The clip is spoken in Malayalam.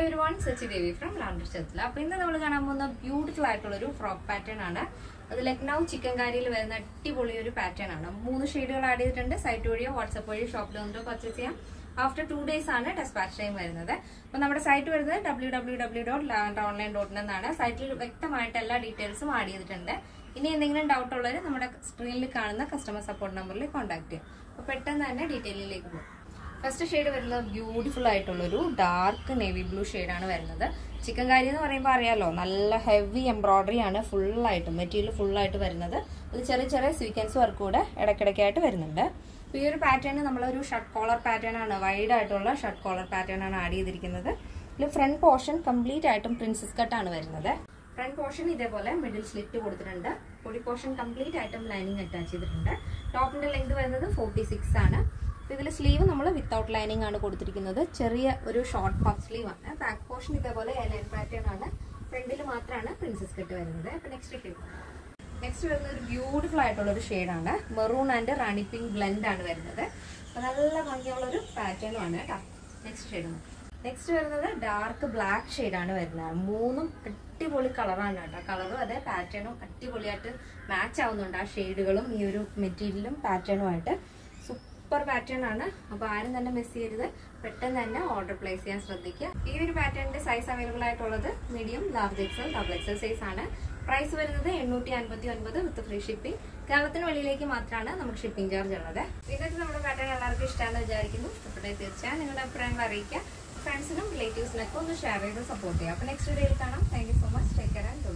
every everyone Sachi Devi from Lander ചെത്തില അപ്പൊ ഇന്ന് നമ്മൾ കാണാൻ പോകുന്ന ബ്യൂട്ടിഫുൾ ആയിട്ടുള്ള ഒരു ഫ്രോക്ക് പാറ്റേൺ ആണ് അത് ലക്നൗ ചിക്കൻ കാരിയിൽ വരുന്ന അടിപൊളി ഒരു പാറ്റേൺ ആണ് മൂന്ന് ഷെയ്ഡുകൾ ആഡ് ചെയ്തിട്ടുണ്ട് സൈറ്റ് വഴിയോ വാട്സപ്പ് വഴിയോ ഷോപ്പിൽ വന്നിട്ടോ പർച്ചേസ് ചെയ്യാം ആഫ്റ്റർ ടു ഡേയ്സ് ആണ് ഡെസ്പാച്ച് ടൈം വരുന്നത് അപ്പൊ നമ്മുടെ സൈറ്റ് വരുന്നത് W W W dot Lander online dot എന്നാണ് സൈറ്റിൽ വ്യക്തമായിട്ട് എല്ലാ ഡീറ്റെയിൽസും ആഡ് ചെയ്തിട്ടുണ്ട് ഇനി എന്തെങ്കിലും ഡൗട്ട് ഉള്ളവർ നമ്മുടെ സ്ക്രീനിൽ കാണുന്ന കസ്റ്റമർ സപ്പോർട്ട് നമ്പറിൽ കോൺടാക്ട് ചെയ്യും അപ്പൊ പെട്ടെന്ന് തന്നെ ഡീറ്റെയിലിലേക്ക് പോകും ഫസ്റ്റ് ഷെയ്ഡ് വരുന്നത് ബ്യൂട്ടിഫുൾ ആയിട്ടുള്ളൊരു ഡാർക്ക് നേവി ബ്ലൂ ആണ് വരുന്നത് ചിക്കൻ കാരി എന്ന് പറയുമ്പോൾ അറിയാലോ നല്ല ഹെവി എംബ്രോയിഡറി ആണ് ഫുള്ളായിട്ട് മെറ്റീരിയൽ ഫുള്ളായിട്ട് വരുന്നത് അത് ചെറിയ ചെറിയ സ്വീക്വൻസ് വർക്ക് കൂടെ ഇടയ്ക്കിടയ്ക്കായിട്ട് വരുന്നുണ്ട് അപ്പോൾ ഈ ഒരു പാറ്റേൺ നമ്മളൊരു ഷർട്ട് കോളർ പാറ്റേൺ ആണ് വൈഡ് ആയിട്ടുള്ള ഷർട്ട് കോളർ പാറ്റേൺ ആണ് ആഡ് ചെയ്തിരിക്കുന്നത് ഇതിൽ ഫ്രണ്ട് പോർഷൻ കംപ്ലീറ്റ് ആയിട്ടും പ്രിൻസസ് കട്ടാണ് വരുന്നത് ഫ്രണ്ട് പോർഷൻ ഇതേപോലെ മിഡിൽ സ്ലിറ്റ് കൊടുത്തിട്ടുണ്ട് ബോഡി പോർഷൻ കംപ്ലീറ്റ് ആയിട്ടും ലൈനിങ് അറ്റാച്ച് ചെയ്തിട്ടുണ്ട് ടോപ്പിന്റെ ലെങ്ത് വരുന്നത് ഫോർട്ടി സിക്സ് ആണ് ഇതിൽ സ്ലീവ് നമ്മൾ വിത്തൗട്ട് ലൈനിങ് ആണ് കൊടുത്തിരിക്കുന്നത് ചെറിയ ഒരു ഷോർട്ട് പഫ് സ്ലീവ് ആണ് ബാക്ക് പോർഷൻ ഇതേപോലെ ലൈൻ പാറ്റേൺ ആണ് ഫ്രണ്ടിൽ മാത്രമാണ് പ്രിൻസസ് കട്ട് വരുന്നത് അപ്പൊ നെക്സ്റ്റ് നെക്സ്റ്റ് വരുന്നത് ഒരു ബ്യൂട്ടിഫുൾ ആയിട്ടുള്ള ഒരു ഷെയ്ഡാണ് maroon and Rani pink blend ആണ് വരുന്നത് അപ്പൊ നല്ല ഭംഗിയുള്ള ഒരു പാറ്റേണും ആണ് കേട്ടോ നെക്സ്റ്റ് ഷെയ്ഡ് നെക്സ്റ്റ് വരുന്നത് ഡാർക്ക് ബ്ലാക്ക് ഷെയ്ഡാണ് വരുന്നത് മൂന്നും അടിപൊളി കളറാണ് കേട്ടോ കളറും അതെ പാറ്റേണും അടിപൊളിയായിട്ട് മാച്ച് ആവുന്നുണ്ട് ആ ഷെയ്ഡുകളും ഈ ഒരു മെറ്റീരിയലും പാറ്റേണുമായിട്ട് സൂപ്പർ പാറ്റേൺ ആണ് അപ്പൊ ആരും തന്നെ മിസ് ചെയ്യരുത് പെട്ടെന്ന് തന്നെ ഓർഡർ പ്ലേസ് ചെയ്യാൻ ശ്രദ്ധിക്കുക ഈ ഒരു പാറ്റേണിന്റെ സൈസ് അവൈലബിൾ ആയിട്ടുള്ളത് medium large XL double XL size ആണ് പ്രൈസ് വരുന്നത് എണ്ണൂറ്റി അൻപത്തി ഒൻപത് വിത്ത് ഫ്രീ ഷിപ്പിംഗ് കേരളത്തിന് വെളിയിലേക്ക് മാത്രമാണ് നമുക്ക് ഷിപ്പിംഗ് ചാർജ് ഉള്ളത് ഇന്നത്തെ നമ്മുടെ പാറ്റേൺ എല്ലാവർക്കും ഇഷ്ടമാണെന്ന് വിചാരിക്കുന്നു ഇഷ്ടപ്പെട്ടേ തീർച്ചയായും നിങ്ങളുടെ അഭിപ്രായങ്ങൾ അറിയിക്കുക ഫ്രണ്ട്സിനും റിലേറ്റീവ്സിനൊക്കെ ഒന്ന് ഷെയർ ചെയ്ത് സപ്പോർട്ട് ചെയ്യുക അപ്പൊ നെക്സ്റ്റ് വീഡിയോയിൽ കാണാം thank you so much take care and